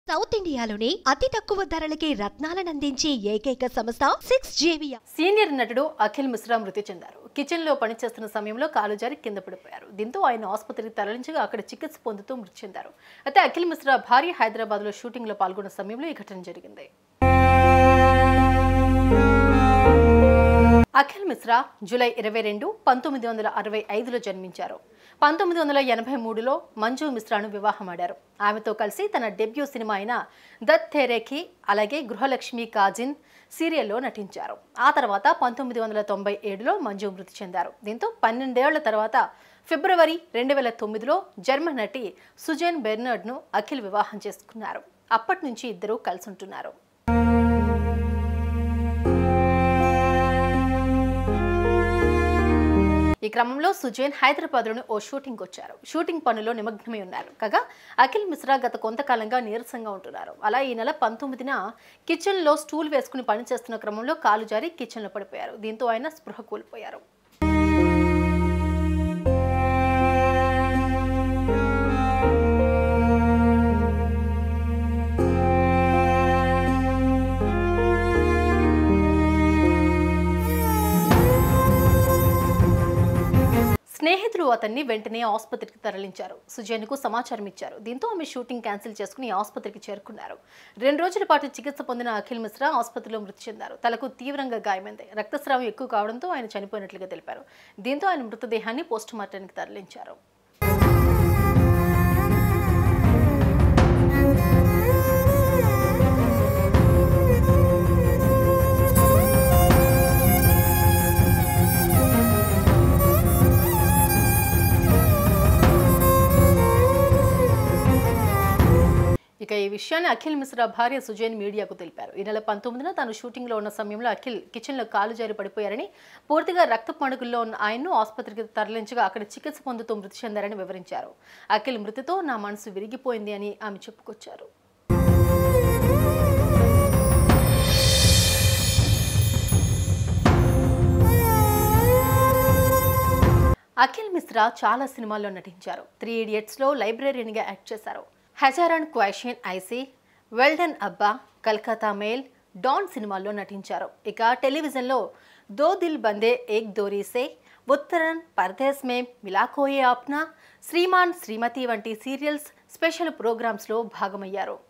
south ఇండియాలోనే అతి తక్కువ ధరలకి రత్నాలను అందించే ఏకైక సంస్థ సిక్స్ జేవియా సీనియర్ నటుడు అఖిల్ మిశ్రా మృతి చెందారు కిచెన్ లో పనిచేస్తున్న సమయంలో కాలు జారి కింద పడిపోయారు దీంతో ఆయన ఆసుపత్రికి తరలించగా అక్కడ చికిత్స పొందుతూ మృతి చెందారు అయితే అఖిల్ మిశ్రా భార్య హైదరాబాద్ లో షూటింగ్ లో పాల్గొన్న సమయంలో ఈ ఘటన జరిగింది అఖిల్ మిశ్రా జూలై ఇరవై రెండు పంతొమ్మిది వందల అరవై ఐదులో జన్మించారు పంతొమ్మిది వందల ఎనభై మూడులో మంజు మిశ్రాను వివాహమాడారు ఆమెతో కలిసి తన డెబ్యూ సినిమా అయిన దత్ తెరేకి అలాగే గృహలక్ష్మి కాజిన్ సీరియల్లో నటించారు ఆ తర్వాత పంతొమ్మిది వందల తొంభై ఏడులో మంజు మృతి చెందారు దీంతో పన్నెండేళ్ల తర్వాత ఫిబ్రవరి రెండు వేల తొమ్మిదిలో జర్మన్ నటి సుజేన్ బెర్నర్డ్ను అఖిల్ వివాహం చేసుకున్నారు అప్పటి నుంచి ఇద్దరూ కలిసి ఉంటున్నారు ఈ క్రమంలో సుజేన్ హైదరాబాద్లోని ఓ షూటింగ్ వచ్చారు షూటింగ్ పనుల్లో నిమగ్నమై ఉన్నారు కాగా అఖిల్ మిశ్రా గత కొంతకాలంగా నీరసంగా ఉంటున్నారు అలా ఈ నెల పంతొమ్మిదిన కిచెన్లో స్టూల్ వేసుకుని పనిచేస్తున్న క్రమంలో కాలు జారి కిచెన్లో పడిపోయారు దీంతో ఆయన స్పృహ కోల్పోయారు స్నేహితులు అతన్ని వెంటనే ఆసుపత్రికి తరలించారు సుజన్కు సమాచారం ఇచ్చారు దీంతో ఆమె షూటింగ్ క్యాన్సిల్ చేసుకుని ఆసుపత్రికి చేరుకున్నారు రెండు రోజుల పాటు చికిత్స పొందిన అఖిల్ మిశ్రా ఆసుపత్రిలో మృతి చెందారు తలకు తీవ్రంగా గాయమైంది రక్తస్రావం ఎక్కువ కావడంతో ఆయన చనిపోయినట్లుగా తెలిపారు దీంతో ఆయన మృతదేహాన్ని పోస్టుమార్టానికి తరలించారు ఇక ఈ విషయాన్ని అఖిల్ మిశ్రా భార్య సుజైన్ మీడియాకు తెలిపారు ఈ నెల పంతొమ్మిదిన తాను షూటింగ్లో ఉన్న సమయంలో అఖిల్ కిచెన్లో కాలు జారి పడిపోయారని పూర్తిగా రక్త మడుగుల్లో ఉన్న ఆయన్ను ఆసుపత్రికి తరలించగా అక్కడ చికిత్స పొందుతూ మృతి చెందారని వివరించారు అఖిల్ మృతితో నా మనసు విరిగిపోయింది అని ఆమె చెప్పుకొచ్చారు అఖిల్ మిశ్రా చాలా సినిమాల్లో నటించారు త్రీ ఇడియట్స్లో లైబ్రరీనిగా యాక్ట్ చేశారు హజారాన్ క్వైషన్ ఐసీ వెల్డన్ అబ్బా కల్కత్తా మేల్ డాన్ సినిమాల్లో నటించారు ఇక టెలివిజన్లో దో దిల్ బందే ఏక్ దోరీ సే ఉత్తరన్ పర్దేశ్ మేం మిలాకోయే ఆప్నా శ్రీమాన్ శ్రీమతి వంటి సీరియల్స్ స్పెషల్ ప్రోగ్రామ్స్లో భాగమయ్యారు